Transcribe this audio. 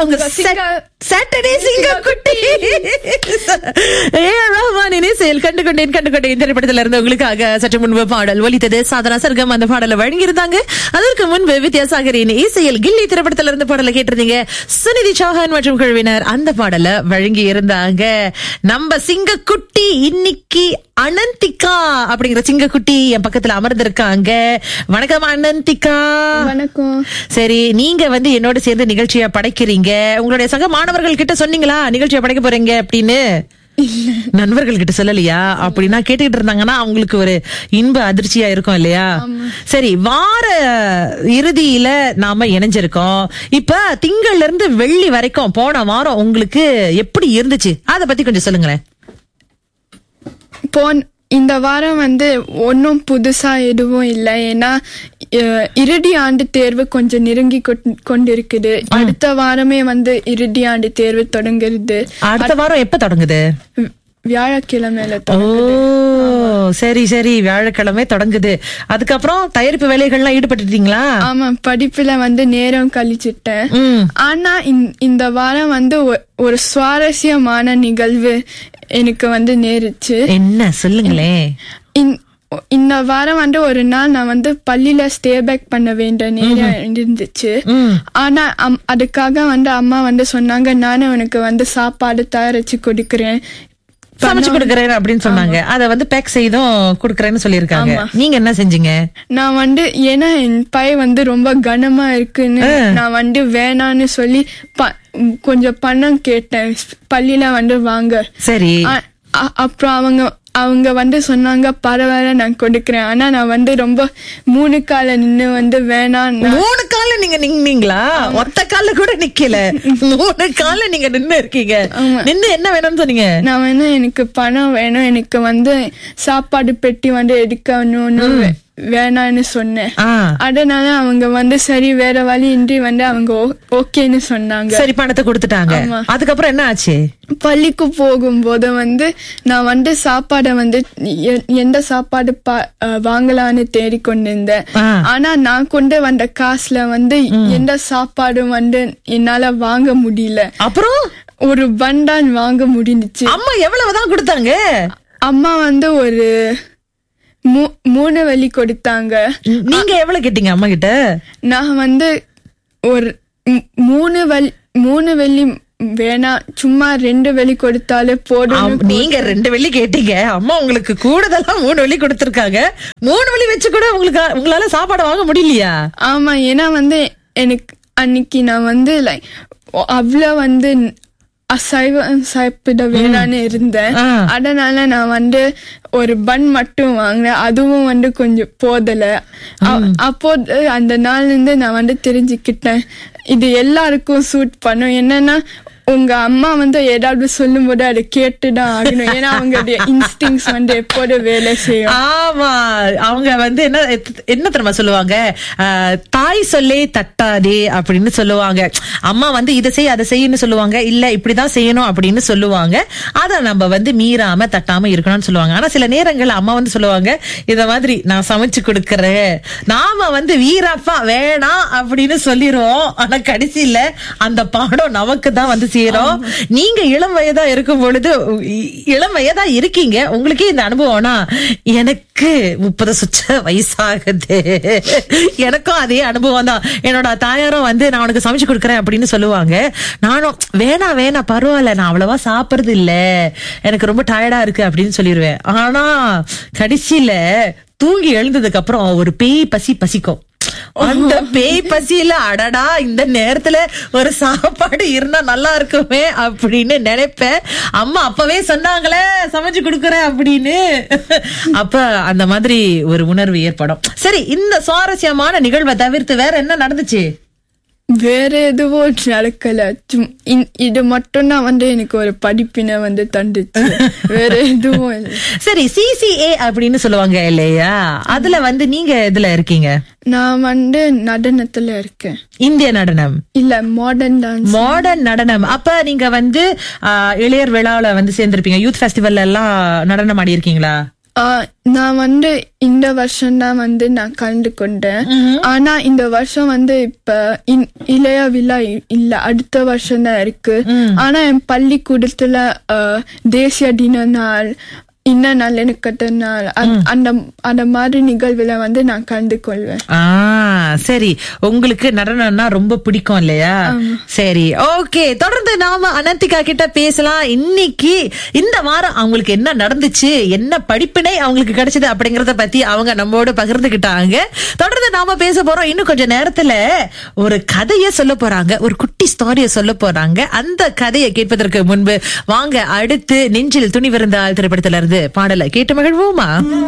உங்க சிங்க- சாட்டர்டே சிங்க குட்டி ஏ ரஹ்மானின் இசையில் கண்டு கொண்டேன் கண்டு கொண்டேன் திரைப்படத்துல இருந்து உங்களுக்காக சற்று முன்பு பாடல் ஒலித்தது சாதனா சர்க்கம் அந்த பாடலை வழங்கியிருந்தாங்க அதற்கு முன்பு வித்யாசாகரின் இசையில் கில்லி திரைப்படத்துல இருந்து பாடலை கேட்டிருந்தீங்க சுனிதி சௌஹான் மற்றும் குழுவினர் அந்த பாடலை வழங்கி இருந்தாங்க நம்ம சிங்க குட்டி இன்னைக்கு அனந்திகா அப்படிங்கிற சிங்க குட்டி என் பக்கத்துல அமர்ந்திருக்காங்க வணக்கம் அனந்திகா வணக்கம் சரி நீங்க வந்து என்னோட சேர்ந்து நிகழ்ச்சியை படைக்கிறீங்க உங்களுடைய சக மாணவர்கள் கிட்ட சொன்னீங்களா நிகழ்ச்சியை படைக்க போறீங்க அப்படின்னு நண்பர்கள் கிட்ட சொல்லலையா அப்படின்னா கேட்டுக்கிட்டு இருந்தாங்கன்னா அவங்களுக்கு ஒரு இன்ப அதிர்ச்சியா இருக்கும் இல்லையா சரி வார இறுதியில நாம இணைஞ்சிருக்கோம் இப்ப திங்கள்ல இருந்து வெள்ளி வரைக்கும் போன வாரம் உங்களுக்கு எப்படி இருந்துச்சு அத பத்தி கொஞ்சம் சொல்லுங்களேன் போன் இந்த வாரம் வந்து ஒன்றும் புதுசா எதுவும் இல்லை ஏன்னா அஹ், இறுதி ஆண்டு தேர்வு கொஞ்சம் நெருங்கி கொட்- கொண்டிருக்குது அடுத்த வாரமே வந்து இறுதி ஆண்டு தேர்வு தொடங்குறது அடுத்த வாரம் எப்ப தொடங்குது வி- வியாழக்கிழமையில ஓ தொ- சரி சரி வியாழக்கிழமை தொடங்குது அதுக்கப்புறம் தயாரிப்பு வேலைகள்லாம் ஈடுபட்டுட்டீங்களா ஆமா படிப்புல வந்து நேரம் கழிச்சிட்டேன் ம் ஆனா இந்த- இந்த வாரம் வந்து ஒ- ஒரு சுவாரஸ்யமான நிகழ்வு எனக்கு வந்து நேருச்சு என்ன சொல்லுங்களேன் இந்த- இந்த வாரம் வந்து ஒரு நாள் நான் வந்து பள்ளியில ஸ்டே பேக் பண்ண வேண்டிய நேரம் இருந்துச்சு ம் ஆனா அம்- அதுக்காக வந்து அம்மா வந்து சொன்னாங்க நானும் உனக்கு வந்து சாப்பாடு தயாரிச்சு கொடுக்கிறேன் சமைச்சு கொடுக்கறேன் அப்படின்னு சொன்னாங்க அத வந்து பேக் செய்தும் கொடுக்கறேன்னு சொல்லியிருக்காங்க நீங்க என்ன செஞ்சீங்க நான் வந்து ஏன்னா என் பை வந்து ரொம்ப கனமா இருக்குன்னு நான் வந்து வேணான்னு சொல்லி ப- கொஞ்சம் பணம் கேட்டேன் பள்ளியில வந்து வாங்க சரி அ- அ- அப்புறம் அவங்க அவங்க வந்து சொன்னாங்க பரவாயில்ல நான் கொடுக்கிறேன் ஆனா நான் வந்து ரொம்ப மூணு கால நின்னு வந்து வேணாம் நான் மூணு கால நீங்க நின்னீங்களா ஒத்த கால கூட நிக்கல மூணு கால நீங்க நின்னு இருக்கீங்க நின்னு என்ன வேணும்னு சொன்னீங்க நான் வந்து எனக்கு பணம் வேணும் எனக்கு வந்து சாப்பாடு பெட்டி வந்து எடுக்கணும்னு வே- வேணான்னு சொன்னேன் ஆ அதனால அவங்க வந்து சரி வேற வழி இன்றி வந்து அவங்க ஓ- ஓகேன்னு சொன்னாங்க சரி பணத்தை கொடுத்துட்டாங்க அதுக்கப்புறம் என்ன ஆச்சு பள்ளிக்கு போகும்போது வந்து நான் வந்து சாப்பாடை வந்து எ- எந்த சாப்பாடு பா- அஹ் வாங்கலான்னு தேடிக்கொண்டிருந்தேன் ஆ. ஆனா நான் கொண்டு வந்த காசுல வந்து எந்த சாப்பாடும் வந்து என்னால வாங்க முடியல அப்புறம் ஒரு பண்டான் வாங்க முடிஞ்சுச்சு அம்மா எவ்வளவுதான் கொடுத்தாங்க அம்மா வந்து ஒரு மூ- மூணு வெள்ளி கொடுத்தாங்க நீங்க எவ்வளவு கேட்டீங்க அம்மா கிட்ட நான் வந்து ஒரு மூ- மூணு வெள்ளி மூணு வெள்ளி வேணாம் சும்மா ரெண்டு வெள்ளி கொடுத்தாலே போதும் ஆம், நீங்க ரெண்டு வெள்ளி கேட்டீங்க அம்மா உங்களுக்கு கூடுதலா மூணு வெள்ளி கொடுத்திருக்காங்க மூணு வெள்ளி வச்சு கூட உங்களுக்கு உங்களால சாப்பாடு வாங்க முடியலையா ஆமா ஏன்னா வந்து எனக்கு அன்னைக்கு நான் வந்து லைக் அவ்வளோ வந்து அசைவம் சாப்பிட வேணான்னு இருந்தேன் ஆ. அதனால நான் வந்து ஒரு பன் மட்டும் வாங்கினேன் அதுவும் வந்து கொஞ்சம் போதல அ- அப்போது அந்த நாள்ல இருந்து நான் வந்து தெரிஞ்சுக்கிட்டேன் இது எல்லாருக்கும் சூட் பண்ணும் என்னன்னா உங்க அம்மா வந்து ஏதாவது சொல்லும்போது அதை கேட்டுதான் ஆகணும் ஏன்னா அவங்களுடைய இன்ஸ்டிங்ஸ் வந்து எப்போது வேலை செய்யும் ஆமா அவங்க வந்து என்ன என்ன தெரியுமா சொல்லுவாங்க ஆஹ், தாய் சொல்லே தட்டாதே அப்படின்னு சொல்லுவாங்க அம்மா வந்து இதை செய் அதை செய்யன்னு சொல்லுவாங்க இல்ல இப்படிதான் செய்யணும் அப்படின்னு சொல்லுவாங்க அத நம்ம வந்து மீறாம தட்டாம இருக்கணும்னு சொல்லுவாங்க ஆனா சில நேரங்கள்ல அம்மா வந்து சொல்லுவாங்க இத மாதிரி நான் சமைச்சு கொடுக்கறேன் நாம வந்து வீரப்பா வேணாம் அப்படின்னு சொல்லிடுவோம் ஆனா கடைசியில அந்த பாடம் நமக்கு தான் வந்து சேரும் நீங்க இளம் வயதா இருக்கும் பொழுது இ- இளம் வயதா இருக்கீங்க உங்களுக்கே இந்த அனுபவம்னா எனக்கு முப்பது சுற்ற வயசாகுது எனக்கும் அதே அனுபவம் தான் என்னோட தாயாரும் வந்து நான் உனக்கு சமைச்சு கொடுக்குறேன் அப்படின்னு சொல்லுவாங்க நானும் வேணாம் வேணாம் பரவாயில்ல நான் அவ்வளவா சாப்பிடுறது இல்ல எனக்கு ரொம்ப டயர்டா இருக்கு அப்படின்னு சொல்லிடுவேன் ஆனா கடைசியில தூங்கி எழுந்ததுக்கு அப்புறம் ஒரு பேய் பசி பசிக்கும் அந்த பேய் பசியில அடடா இந்த நேரத்துல ஒரு சாப்பாடு இருந்தா நல்லா இருக்குமே அப்படின்னு நினைப்பேன் அம்மா அப்பவே சொன்னாங்களே சமைச்சு கொடுக்குறேன் அப்படின்னு அப்ப அந்த மாதிரி ஒரு உணர்வு ஏற்படும் சரி இந்த சுவாரஸ்யமான நிகழ்வை தவிர்த்து வேற என்ன நடந்துச்சு வேற எதுவும் நடக்கல சும்- இ- இது மட்டும்தான் வந்து எனக்கு ஒரு படிப்பினை வந்து தந்துச்சு வேற எதுவும் இல்லை சரி சிசிஏ அப்படின்னு சொல்லுவாங்க இல்லையா அதுல வந்து நீங்க இதுல இருக்கீங்க நான் வந்து நடனத்துல இருக்கேன் இந்திய நடனம் இல்ல மாடர்ன் டான்ஸ் மாடர்ன் நடனம் அப்ப நீங்க வந்து ஆஹ், இளையர் விழாவுல வந்து சேர்ந்திருப்பீங்க யூத் ஃபெஸ்டிவல்ல எல்லாம் நடனம் ஆடி இருக்கீங்களா ஆஹ் நான் வந்து இந்த வருஷம் தான் வந்து நான் கலந்து கொண்டேன் ஆனா இந்த வருஷம் வந்து இப்ப இன்- இளைய விழா இ- இல்ல அடுத்த வருஷம் தான் இருக்கு ஆனா என் பள்ளிக்கூடத்துல ஆஹ், தேசிய தின நாள் இன்ன நல்லிணக்கத்த நாள் அந்த- அந்த அந்த மாதிரி நிகழ்வுல வந்து நான் கலந்து கொள்வேன் ஆ சரி உங்களுக்கு நடனம்னா ரொம்ப பிடிக்கும் இல்லையா சரி ஓகே தொடர்ந்து நாம அனந்திகா கிட்ட பேசலாம் இன்னைக்கு இந்த வாரம் அவங்களுக்கு என்ன நடந்துச்சு என்ன படிப்பினை அவங்களுக்கு கிடைச்சது அப்படிங்கறத பத்தி அவங்க நம்மோடு பகிர்ந்துகிட்டாங்க தொடர்ந்து நாம பேச போறோம் இன்னும் கொஞ்ச நேரத்துல ஒரு கதைய சொல்ல போறாங்க ஒரு குட்டி ஸ்டோரிய சொல்ல போறாங்க அந்த கதையை கேட்பதற்கு முன்பு வாங்க அடுத்து நெஞ்சில் துணி விருந்தாள் திரைப்படத்துல இருந்து பாடலை கேட்டு மகிழ்வோமா